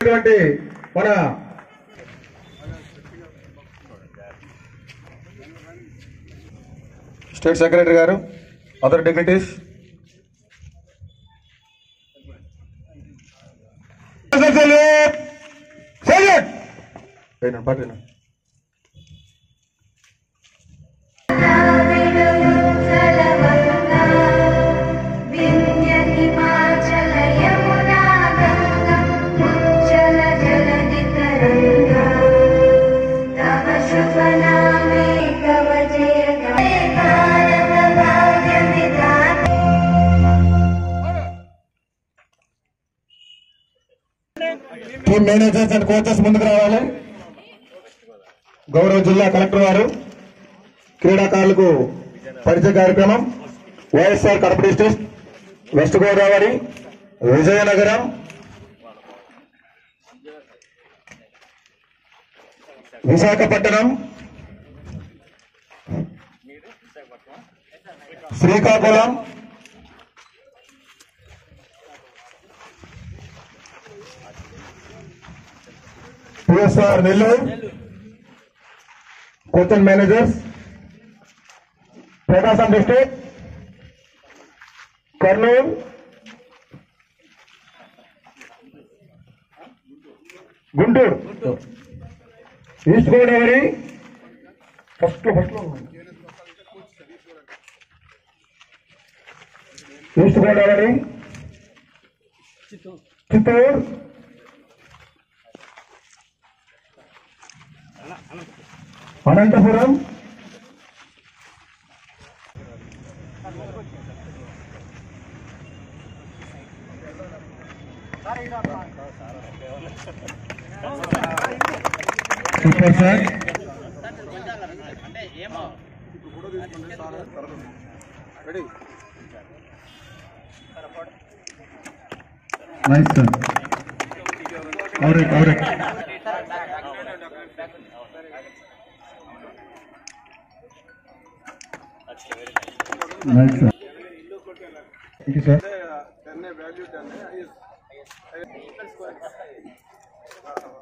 ఇటువంటి మన state secretary గారు అదర్ డిగ్నిటీస్ పాటిన వింధ్యహిమాచల యమునా గంగా ఉజ్జల జలధితరంగా తవ శుభ నామే తవ జయ గాయ భారత భాగ్య విధాతే టీమ్ మేనేజర్స్ అండ్ కోచెస్ ముందుకు రావాలి గౌరవ జిల్లా కలెక్టర్ వారు క్రీడాకారులకు పరిచయ కార్యక్రమం YSR Kadapa district west Godavari Vizianagaram Visakhapatnam Srikakulam PSR Nellore coach managers Prakasam district Kurnool Guntur east Godavari first first east Godavari Chittoor Anantapuram super sir nice sir alright alright nice sir thank you sir